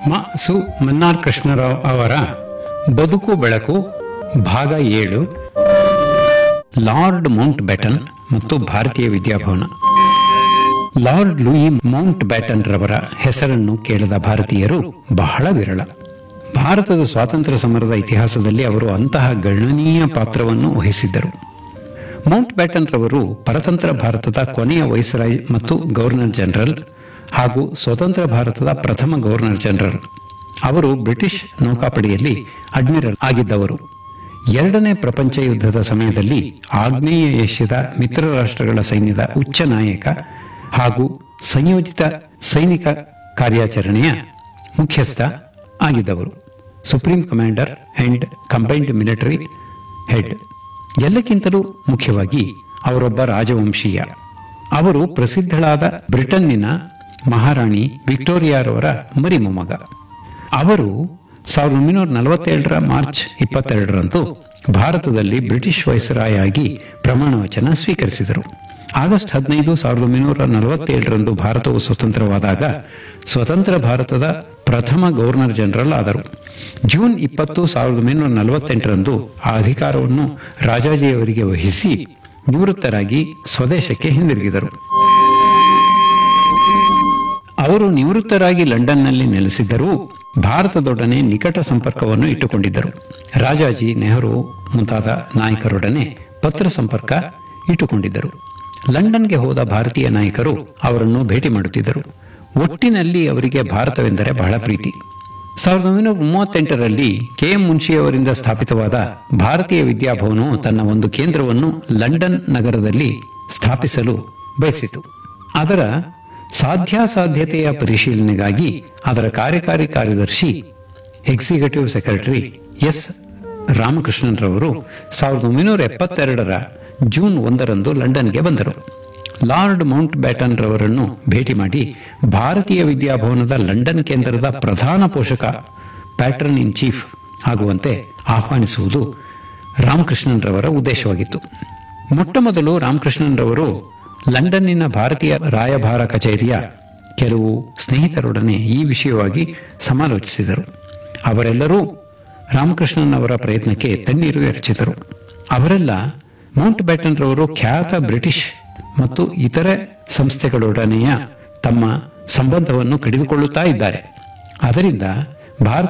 ಮ ಸು ಮನ್ನಾರ್ ಕೃಷ್ಣರಾವ್ ಅವರ ಬದುಕು ಬೆಳಕು ಭಾಗ ಏಳು ಲಾರ್ಡ್ ಮೌಂಟ್ ಬ್ಯಾಟನ್ ಮತ್ತು Bharatiya Vidyabhavan Lord Louis Mountbatten ರವರ ಹೆಸರನ್ನು ಕೇಳದ ಭಾರತೀಯರು ಬಹಳ ವಿರಳ ಭಾರತದ ಸ್ವಾತಂತ್ರ್ಯ ಸಮರದ ಇತಿಹಾಸದಲ್ಲಿ ಅವರು ಅಂತಹ ಗಣನೀಯ ಪಾತ್ರವನ್ನು ವಹಿಸಿದ್ದರು ಮೌಂಟ್ ಬ್ಯಾಟನ್ ರವರು ಪರತಂತ್ರ ಭಾರತದ ಕೊನೆಯ ವೈಸರಾಯ್ ಮತ್ತು ಗವರ್ನರ್ ಜನರಲ್ ಹಾಗೂ ಸ್ವತಂತ್ರ ಭಾರತದ ಪ್ರಥಮ ಗವರ್ನರ್ ಜನರಲ್ ಅವರು ಬ್ರಿಟಿಷ್ ನೌಕಾಪಡೆಯಲ್ಲಿ ಅಡ್ಮಿರಲ್ ಆಗಿದ್ದವರು ಎರಡನೇ ಪ್ರಪಂಚ ಯುದ್ಧದ ಸಮಯದಲ್ಲಿ ಆಗ್ನೇಯ ಏಷ್ಯಾದ ಮಿತ್ರ ರಾಷ್ಟ್ರಗಳ ಸೈನ್ಯದ ಉಚ್ಚ ನಾಯಕ ಹಾಗೂ ಸಂಯೋಜಿತ ಸೈನಿಕ ಕಾರ್ಯಾಚರಣೆಯ ಮುಖ್ಯಸ್ಥ ಆಗಿದ್ದವರು supreme commander and combined military head ಎಲ್ಲಕ್ಕಿಂತಲೂ ಮುಖ್ಯವಾಗಿ ಅವರೊಬ್ಬ ರಾಜವಂಶೀಯ ಅವರು ಪ್ರಸಿದ್ಧಳಾದ ಬ್ರಿಟನ್ನಿನ ಮಹಾರಾಣಿ ವಿಕ್ಟೋರಿಯಾರವರ ಮರಿ ಮೊಮ್ಮಗ ಅವರು ಸಾವಿರದ ಒಂಬೈನೂರ ನಲವತ್ತೇಳರ ಮಾರ್ಚ್ ಇಪ್ಪತ್ತೆರಡರಂದು ಭಾರತದಲ್ಲಿ ಬ್ರಿಟಿಷ್ ವೈಸರಾಯ್ ಆಗಿ ಪ್ರಮಾಣ ವಚನ ಸ್ವೀಕರಿಸಿದರು ಆಗಸ್ಟ್ ಹದಿನೈದು ಸಾವಿರದ ಒಂಬೈನೂರ ನಲವತ್ತೇಳರಂದು ಭಾರತವು ಸ್ವತಂತ್ರವಾದಾಗ ಸ್ವತಂತ್ರ ಭಾರತದ ಪ್ರಥಮ ಗವರ್ನರ್ ಜನರಲ್ ಆದರು ಜೂನ್ ಇಪ್ಪತ್ತು ಸಾವಿರದ ಒಂಬೈನೂರ ನಲವತ್ತೆಂಟರಂದು ಆ ಅಧಿಕಾರವನ್ನು ರಾಜಾಜಿಯವರಿಗೆ ವಹಿಸಿ ನಿವೃತ್ತರಾಗಿ ಸ್ವದೇಶಕ್ಕೆ ಹಿಂದಿರುಗಿದರು ಅವರು ನಿವೃತ್ತರಾಗಿ ಲಂಡನ್ನಲ್ಲಿ ನೆಲೆಸಿದ್ದರೂ ಭಾರತದೊಡನೆ ನಿಕಟ ಸಂಪರ್ಕವನ್ನು ಇಟ್ಟುಕೊಂಡಿದ್ದರು ರಾಜಾಜಿ ನೆಹರು ಮುಂತಾದ ನಾಯಕರೊಡನೆ ಪತ್ರ ಸಂಪರ್ಕ ಇಟ್ಟುಕೊಂಡಿದ್ದರು ಲಂಡನ್ಗೆ ಹೋದ ಭಾರತೀಯ ನಾಯಕರು ಅವರನ್ನು ಭೇಟಿ ಮಾಡುತ್ತಿದ್ದರು ಒಟ್ಟಿನಲ್ಲಿ ಅವರಿಗೆ ಭಾರತವೆಂದರೆ ಬಹಳ ಪ್ರೀತಿ ಸಾವಿರದ ಒಂಬೈನೂರ ಮೂವತ್ತೆಂಟರಲ್ಲಿ ಕೆ ಎಂ ಮುನ್ಷಿಯವರಿಂದ ಸ್ಥಾಪಿತವಾದ ಭಾರತೀಯ ವಿದ್ಯಾಭವನವು ತನ್ನ ಒಂದು ಕೇಂದ್ರವನ್ನು ಲಂಡನ್ ನಗರದಲ್ಲಿ ಸ್ಥಾಪಿಸಲು ಬಯಸಿತು ಅದರ ಸಾಧ್ಯಾಸಾಧ್ಯತೆಯ ಪರಿಶೀಲನೆಗಾಗಿ ಅದರ ಕಾರ್ಯಕಾರಿ ಕಾರ್ಯದರ್ಶಿ ಎಕ್ಸಿಕ್ಯೂಟಿವ್ ಸೆಕ್ರೆಟರಿ ಎಸ್ ರಾಮಕೃಷ್ಣನ್ ರವರು ಸಾವಿರದ ಒಂಬೈನೂರ ಎಪ್ಪತ್ತೆರಡರ ಜೂನ್ ಒಂದರಂದು ಲಂಡನ್ಗೆ ಬಂದರು ಲಾರ್ಡ್ ಮೌಂಟ್ ಬ್ಯಾಟನ್ ರವರನ್ನು ಭೇಟಿ ಮಾಡಿ ಭಾರತೀಯ ವಿದ್ಯಾಭವನದ ಲಂಡನ್ ಕೇಂದ್ರದ ಪ್ರಧಾನ ಪೋಷಕ ಪ್ಯಾಟ್ರನ್ ಇನ್ ಚೀಫ್ ಆಗುವಂತೆ ಆಹ್ವಾನಿಸುವುದು ರಾಮಕೃಷ್ಣನ್ ರವರ ಉದ್ದೇಶವಾಗಿತ್ತು ಮೊಟ್ಟಮೊದಲು ರಾಮಕೃಷ್ಣನ್ ರವರು ಲಂಡನ್ನಿನ ಭಾರತೀಯ ರಾಯಭಾರ ಕಚೇರಿಯ ಕೆಲವು ಸ್ನೇಹಿತರೊಡನೆ ಈ ವಿಷಯವಾಗಿ ಸಮಾಲೋಚಿಸಿದರು ಅವರೆಲ್ಲರೂ ರಾಮಕೃಷ್ಣನ್ ಅವರ ಪ್ರಯತ್ನಕ್ಕೆ ತಣ್ಣೀರು ಎರಚಿದರು ಅವರೆಲ್ಲ ಮೌಂಟ್ ಬ್ಯಾಟನ್ ರವರು ಖ್ಯಾತ ಬ್ರಿಟಿಷ್ ಮತ್ತು ಇತರೆ ಸಂಸ್ಥೆಗಳೊಡನೆಯ ತಮ್ಮ ಸಂಬಂಧವನ್ನು ಕಡಿದುಕೊಳ್ಳುತ್ತಾ ಇದ್ದಾರೆ ಅದರಿಂದ ಭಾರತ